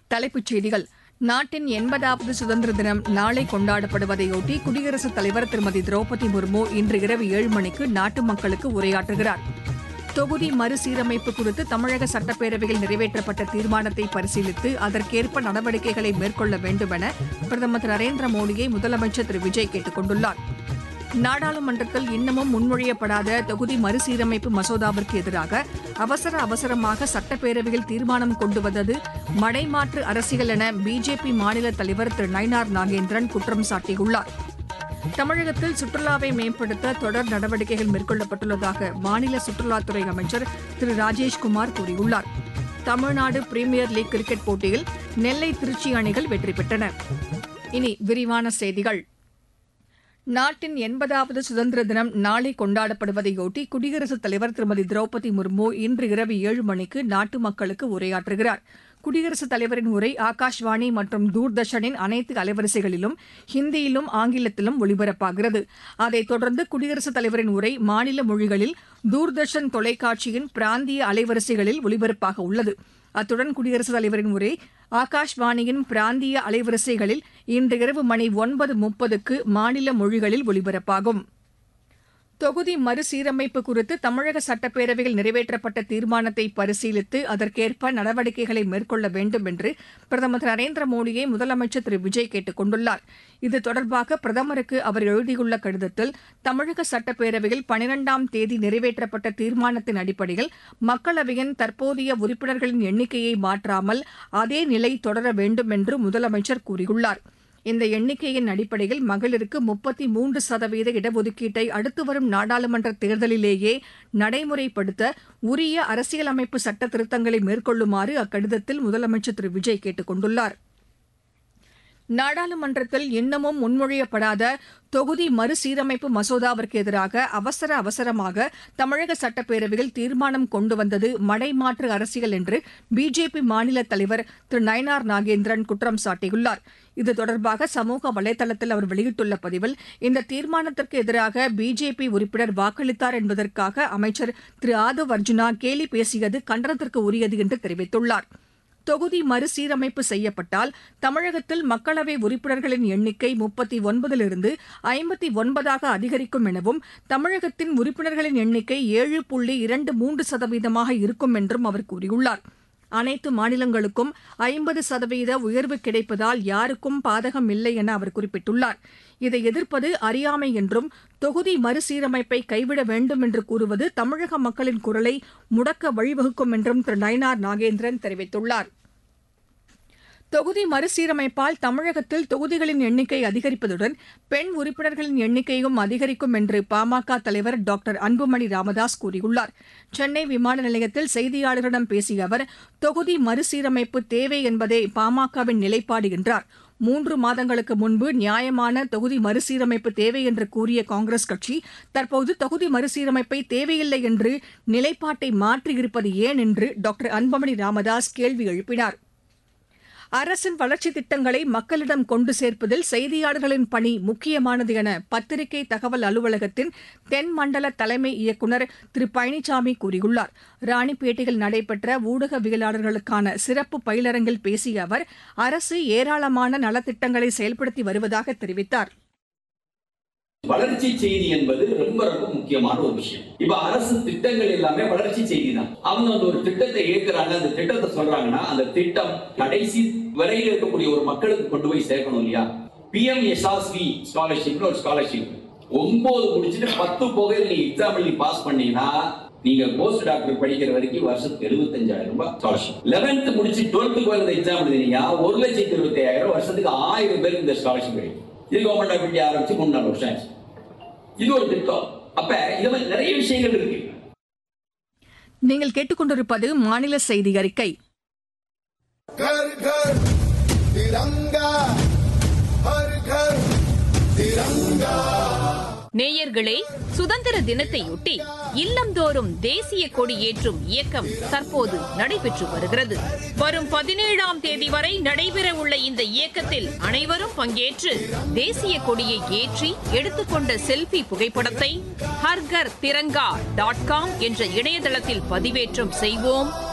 தலைப்புச் செய்திகள் நாட்டின் எண்பதாவது சுதந்திர தினம் நாளை கொண்டாடப்படுவதையொட்டி குடியரசுத் தலைவர் திருமதி திரௌபதி முர்மு இன்று இரவு ஏழு மணிக்கு நாட்டு மக்களுக்கு உரையாற்றுகிறார் தொகுதி மறுசீரமைப்பு குறித்து தமிழக சட்டப்பேரவையில் நிறைவேற்றப்பட்ட தீர்மானத்தை பரிசீலித்து அதற்கேற்ப நடவடிக்கைகளை மேற்கொள்ள வேண்டும் என பிரதமர் திரு நரேந்திர மோடியை முதலமைச்சர் திரு விஜய் கேட்டுக் கொண்டுள்ளார் நாடாளுமன்றத்தில் இன்னமும் முன்மொழியப்படாத தொகுதி மறுசீரமைப்பு மசோதாவிற்கு எதிராக அவசர அவசரமாக சட்டப்பேரவையில் தீர்மானம் கொண்டு வந்தது மடைமாற்று அரசியல் என பிஜேபி மாநில தலைவர் திரு நயினார் நாகேந்திரன் குற்றம் சாட்டியுள்ளார் தமிழகத்தில் சுற்றுலாவை மேம்படுத்த தொடர் நடவடிக்கைகள் மேற்கொள்ளப்பட்டுள்ளதாக மாநில சுற்றுலாத்துறை அமைச்சர் திரு ராஜேஷ்குமார் கூறியுள்ளார் தமிழ்நாடு பிரீமியர் லீக் கிரிக்கெட் போட்டியில் நெல்லை திருச்சி அணிகள் வெற்றி பெற்றன இனி விரிவான செய்திகள் நாட்டின் எண்பதாவது சுதந்திர தினம் நாளை கொண்டாடப்படுவதையொட்டி குடியரசுத் தலைவர் திருமதி திரௌபதி முர்மு இன்று இரவு ஏழு மணிக்கு நாட்டு மக்களுக்கு உரையாற்றுகிறார் குடியரசுத் தலைவரின் உரை ஆகாஷ்வாணி மற்றும் தூர்தர்ஷனின் அனைத்து அலைவரிசைகளிலும் ஹிந்தியிலும் ஆங்கிலத்திலும் ஒலிபரப்பாகிறது அதைத் தொடர்ந்து குடியரசுத் தலைவரின் உரை மாநில மொழிகளில் தூர்தர்ஷன் தொலைக்காட்சியின் பிராந்திய அலைவரிசைகளில் ஒலிபரப்பாக உள்ளது அத்துடன் குடியரசுத் தலைவரின் உரை ஆகாஷ்வாணியின் பிராந்திய அலைவரிசைகளில் இன்று இரவு மணி ஒன்பது முப்பதுக்கு மாநில மொழிகளில் ஒலிபரப்பாகும் தொகுதி மறுசீரமைப்பு குறித்து தமிழக சட்டப்பேரவையில் நிறைவேற்றப்பட்ட தீர்மானத்தை பரிசீலித்து அதற்கேற்ப நடவடிக்கைகளை மேற்கொள்ள வேண்டும் என்று பிரதமர் திரு நரேந்திர மோடியை முதலமைச்சர் திரு விஜய் கேட்டுக் கொண்டுள்ளார் இது தொடர்பாக பிரதமருக்கு அவர் எழுதியுள்ள கடிதத்தில் தமிழக சட்டப்பேரவையில் பனிரெண்டாம் தேதி நிறைவேற்றப்பட்ட தீர்மானத்தின் அடிப்படையில் மக்களவையின் தற்போதைய உறுப்பினர்களின் எண்ணிக்கையை மாற்றாமல் அதே நிலை தொடர வேண்டும் என்று முதலமைச்சர் கூறியுள்ளார் இந்த எண்ணிக்கையின் அடிப்படையில் மகளிருக்கு முப்பத்தி மூன்று சதவீத இடஒதுக்கீட்டை அடுத்து வரும் நாடாளுமன்ற தேர்தலிலேயே நடைமுறைப்படுத்த உரிய அரசியலமைப்பு சட்ட திருத்தங்களை மேற்கொள்ளுமாறு அக்கடிதத்தில் முதலமைச்சர் திரு விஜய் கேட்டுக் கொண்டுள்ளார் நாடாளுமன்றத்தில் இன்னமும் முன்மொழியப்படாத தொகுதி மறுசீரமைப்பு மசோதாவிற்கு எதிராக அவசர அவசரமாக தமிழக சட்டப்பேரவையில் தீர்மானம் கொண்டு வந்தது மடைமாற்று அரசியல் என்று பிஜேபி மாநில தலைவர் திரு நயனார் நாகேந்திரன் குற்றம் சாட்டியுள்ளார் இது தொடர்பாக சமூக வலைதளத்தில் அவர் வெளியிட்டுள்ள பதிவில் இந்த தீர்மானத்திற்கு எதிராக பிஜேபி உறுப்பினர் வாக்களித்தார் என்பதற்காக அமைச்சர் திரு ஆதவ் அர்ஜுனா கேலி பேசியது கண்டனத்திற்கு உரியது என்று தெரிவித்துள்ளார் தொகுதி மறுசீரமைப்பு செய்யப்பட்டால் தமிழகத்தில் மக்களவை உறுப்பினர்களின் எண்ணிக்கை முப்பத்தி ஒன்பதிலிருந்து ஐம்பத்தி ஒன்பதாக அதிகரிக்கும் எனவும் தமிழகத்தின் உறுப்பினர்களின் எண்ணிக்கை ஏழு புள்ளி இரண்டு மூன்று சதவீதமாக இருக்கும் என்றும் அவர் கூறியுள்ளார் அனைத்து மாநிலங்களுக்கும் ஐம்பது சதவீத உயர்வு கிடைப்பதால் யாருக்கும் பாதகம் இல்லை என அவர் குறிப்பிட்டுள்ளார் இதை எதிர்ப்பது அறியாமை என்றும் தொகுதி மறுசீரமைப்பை கைவிட வேண்டும் என்று கூறுவது தமிழக மக்களின் குரலை முடக்க வழிவகுக்கும் என்றும் திரு நயனார் நாகேந்திரன் தெரிவித்துள்ளார் தொகுதி மறுசீரமைப்பால் தமிழகத்தில் தொகுதிகளின் எண்ணிக்கை அதிகரிப்பதுடன் பெண் உறுப்பினர்களின் எண்ணிக்கையும் அதிகரிக்கும் என்று பாமக தலைவர் டாக்டர் அன்புமணி ராமதாஸ் கூறியுள்ளார் சென்னை விமான நிலையத்தில் செய்தியாளர்களிடம் பேசிய அவர் தொகுதி மறுசீரமைப்பு தேவை என்பதே பாமகவின் நிலைப்பாடு என்றார் மூன்று மாதங்களுக்கு முன்பு நியாயமான தொகுதி மறுசீரமைப்பு தேவை என்று கூறிய காங்கிரஸ் கட்சி தற்போது தொகுதி மறுசீரமைப்பை தேவையில்லை என்று நிலைப்பாட்டை மாற்றியிருப்பது ஏன் என்று டாக்டர் அன்புமணி ராமதாஸ் கேள்வி எழுப்பினார் அரசின் வளர்ச்சித் திட்டங்களை மக்களிடம் கொண்டு சேர்ப்பதில் செய்தியாளர்களின் பணி முக்கியமானது என பத்திரிகை தகவல் அலுவலகத்தின் தென் மண்டல தலைமை இயக்குநர் திரு பழனிசாமி கூறியுள்ளார் ராணிப்பேட்டையில் நடைபெற்ற ஊடகவியலாளர்களுக்கான சிறப்பு பயிலரங்கில் பேசிய அவர் அரசு ஏராளமான நலத்திட்டங்களை செயல்படுத்தி வருவதாக தெரிவித்தார் வளர்ச்சி செய்தி என்பது ரொம்ப ரொம்ப முக்கியமான ஒரு விஷயம் இப்ப அரசு திட்டங்கள் எல்லாமே வளர்ச்சி செய்தி தான் அவங்க அந்த ஒரு திட்டத்தை ஏற்கிறாங்க அந்த திட்டத்தை சொல்றாங்கன்னா அந்த திட்டம் கடைசி வரையில் இருக்கக்கூடிய ஒரு மக்களுக்கு கொண்டு போய் சேர்க்கணும் இல்லையா பிஎம் எஸ்ஆர்சி ஸ்காலர்ஷிப்னு ஒரு ஸ்காலர்ஷிப் ஒன்பது முடிச்சுட்டு பத்து போகையில் நீங்க எக்ஸாம் எழுதி பாஸ் பண்ணீங்கன்னா நீங்க போஸ்ட் டாக்டர் படிக்கிற வரைக்கும் வருஷத்துக்கு எழுபத்தஞ்சாயிரம் ரூபாய் ஸ்காலர்ஷிப் லெவன்த் முடிச்சு டுவெல்த்துக்கு வர எக்ஸாம் எழுதினீங்க ஒரு லட்சத்தி இருபத்தி ஐயாயிரம் வருஷத்துக்கு ஆயிரம் பேருக்கு இந்த ஸ்காலர்ஷிப் கிடைக்கும் இது கவர்மெண்ட் ஆஃப் இந்தியா ஆரம்பிச்சு மூணு நாலு வருஷம் ஆச்சு இது ஒரு திட்டம் அப்ப இது மாதிரி நிறைய விஷயங்கள் இருக்கு நீங்கள் கேட்டுக்கொண்டிருப்பது மாநில செய்தி அறிக்கை घर घर तिरंगा हर घर तिरंगा நேயர்களே சுதந்திர தினத்தையொட்டி இல்லந்தோறும் தேசிய கொடி ஏற்றும் இயக்கம் தற்போது நடைபெற்று வருகிறது வரும் பதினேழாம் தேதி வரை நடைபெற உள்ள இந்த இயக்கத்தில் அனைவரும் பங்கேற்று தேசிய கொடியை ஏற்றி எடுத்துக்கொண்ட செல்ஃபி புகைப்படத்தை ஹர்கர் திரங்கா டாட் காம் என்ற இணையதளத்தில் பதிவேற்றம் செய்வோம்